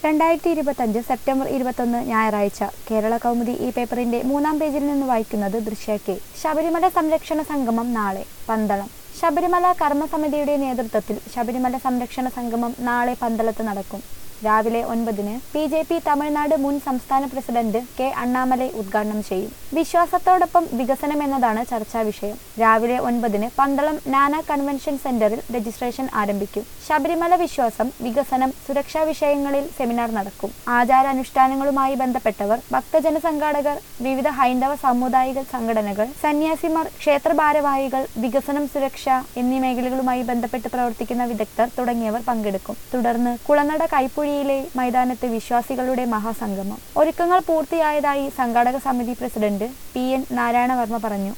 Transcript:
രണ്ടായിരത്തി ഇരുപത്തഞ്ച് സെപ്റ്റംബർ ഇരുപത്തൊന്ന് ഞായറാഴ്ച കേരള കൗമുദി ഈ പേപ്പറിന്റെ മൂന്നാം പേജിൽ നിന്ന് വായിക്കുന്നത് ദൃശ്യ കെ ശബരിമല സംരക്ഷണ സംഗമം നാളെ പന്തളം ശബരിമല കർമ്മസമിതിയുടെ നേതൃത്വത്തിൽ ശബരിമല സംരക്ഷണ സംഗമം നാളെ പന്തളത്ത് നടക്കും രാവിലെ ഒൻപതിന് ബി ജെ പി തമിഴ്നാട് മുൻ സംസ്ഥാന പ്രസിഡന്റ് കെ അണ്ണാമലൈ ഉദ്ഘാടനം ചെയ്യും വിശ്വാസത്തോടൊപ്പം വികസനം എന്നതാണ് ചർച്ചാ വിഷയം രാവിലെ ഒൻപതിന് പന്തളം നാന കൺവെൻഷൻ സെന്ററിൽ രജിസ്ട്രേഷൻ ആരംഭിക്കും ശബരിമല വിശ്വാസം വികസനം സുരക്ഷാ വിഷയങ്ങളിൽ സെമിനാർ നടക്കും ആചാരാനുഷ്ഠാനങ്ങളുമായി ബന്ധപ്പെട്ടവർ ഭക്തജന സംഘാടകർ വിവിധ ഹൈന്ദവ സാമുദായിക സംഘടനകൾ സന്യാസിമാർ ക്ഷേത്ര ഭാരവാഹികൾ വികസനം സുരക്ഷ എന്നീ മേഖലകളുമായി ബന്ധപ്പെട്ട് പ്രവർത്തിക്കുന്ന വിദഗ്ധർ തുടങ്ങിയവർ പങ്കെടുക്കും തുടർന്ന് കുളനട കൈപ്പുഴിയിലെ മൈതാനത്ത് വിശ്വാസികളുടെ മഹാസംഗമം ഒരുക്കങ്ങൾ പൂർത്തിയായതായി സംഘാടക സമിതി പ്രസിഡന്റ് പി എൻ നാരായണവർമ്മ പറഞ്ഞു